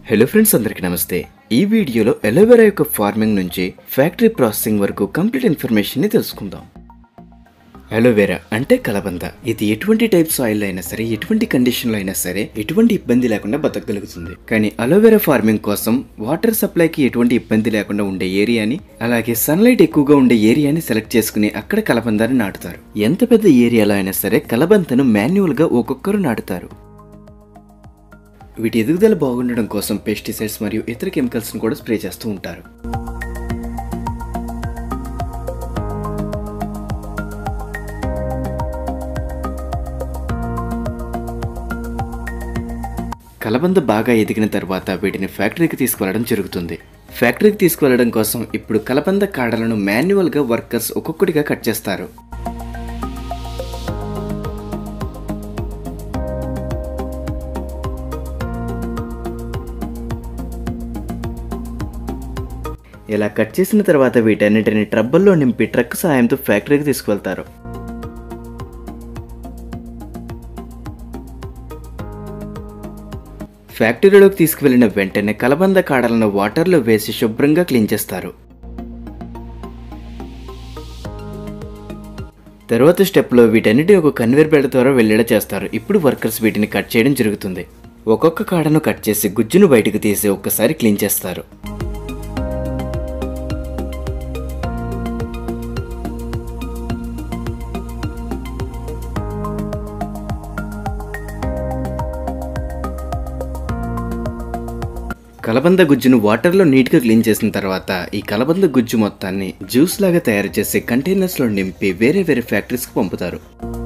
hello friends అందరికీ నమస్తే ఈ వీడియోలో ఎలోవెరా యొక్క ఫార్మింగ్ నుంచి ఫ్యాక్టరీ ప్రాసెసింగ్ వరకు కంప్లీట్ ఇన్ఫర్మేషన్ని తెలుసుకుందాం అలోవెరా అంటే కలబంద ఇది ఎటువంటి టైప్ సాయిల్ అయినా సరే ఎటువంటి కండిషన్లో అయినా సరే ఎటువంటి ఇబ్బంది లేకుండా బతకగలుగుతుంది కానీ అలోవెరా ఫార్మింగ్ కోసం వాటర్ సప్లైకి ఎటువంటి ఇబ్బంది లేకుండా ఉండే ఏరియాని అలాగే సన్లైట్ ఎక్కువగా ఉండే ఏరియాని సెలెక్ట్ చేసుకుని అక్కడ కలబందాన్ని నాటుతారు ఎంత పెద్ద ఏరియాలో అయినా సరే కలబందను మాన్యువల్ గా ఒక్కొక్కరు నాటుతారు వీటి ఎదుగుదల బాగుండడం కోసం పెస్టిసైడ్స్ మరియు ఇతర కెమికల్స్ను కూడా స్ప్రే చేస్తూ ఉంటారు కలబంద బాగా ఎదిగిన తర్వాత వీటిని ఫ్యాక్టరీకి తీసుకువెళ్ళడం జరుగుతుంది ఫ్యాక్టరీకి తీసుకువెళ్ళడం కోసం ఇప్పుడు కలబంద కాడలను మాన్యువల్గా వర్కర్స్ ఒక్కొక్కటిగా కట్ చేస్తారు ఇలా కట్ చేసిన తర్వాత వీటన్నిటిని ట్రబ్బల్లో నింపి ట్రక్ సహాయంతో ఫ్యాక్టరీకి తీసుకువెళ్తారు ఫ్యాక్టరీలోకి తీసుకువెళ్ళిన వెంటనే కలబంద కాడలను వాటర్లో వేసి శుభ్రంగా క్లీన్ చేస్తారు తర్వాత స్టెప్లో వీటన్నిటి ఒక కన్వేర్ బెల్ట్ ద్వారా వెళ్ళేలా చేస్తారు ఇప్పుడు వర్కర్స్ వీటిని కట్ చేయడం జరుగుతుంది ఒక్కొక్క కాడను కట్ చేసి గుజ్జును బయటకు తీసి ఒక్కసారి క్లీన్ చేస్తారు కలబంద గుజ్జును వాటర్లో నీట్గా క్లీన్ చేసిన తర్వాత ఈ కలబంద గుజ్జు మొత్తాన్ని జ్యూస్ లాగా తయారు చేసి కంటైనర్స్లో నింపి వేరే వేరే ఫ్యాక్టరీస్కి పంపుతారు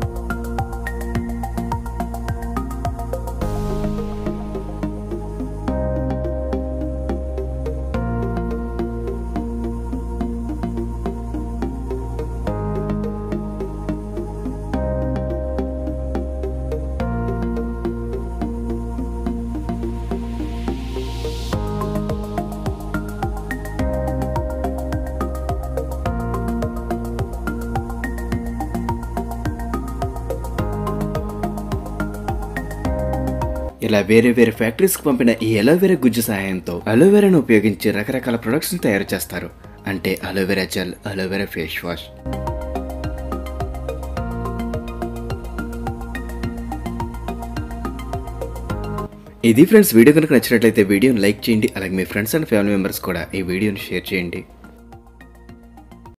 ఇలా వేరే వేరే ఫ్యాక్టరీస్కి పంపిన ఈ అలోవెరా గుజ్జు సహాయంతో అలోవెరాను ఉపయోగించి రకరకాల ప్రొడక్ట్స్ని తయారు చేస్తారు అంటే aloe vera gel aloe vera face wash ఇది ఫ్రెండ్స్ వీడియో కనుక నచ్చినట్లయితే వీడియోని లైక్ చేయండి అలాగే మీ ఫ్రెండ్స్ అండ్ ఫ్యామిలీ మెంబర్స్ కూడా ఈ వీడియోని షేర్ చేయండి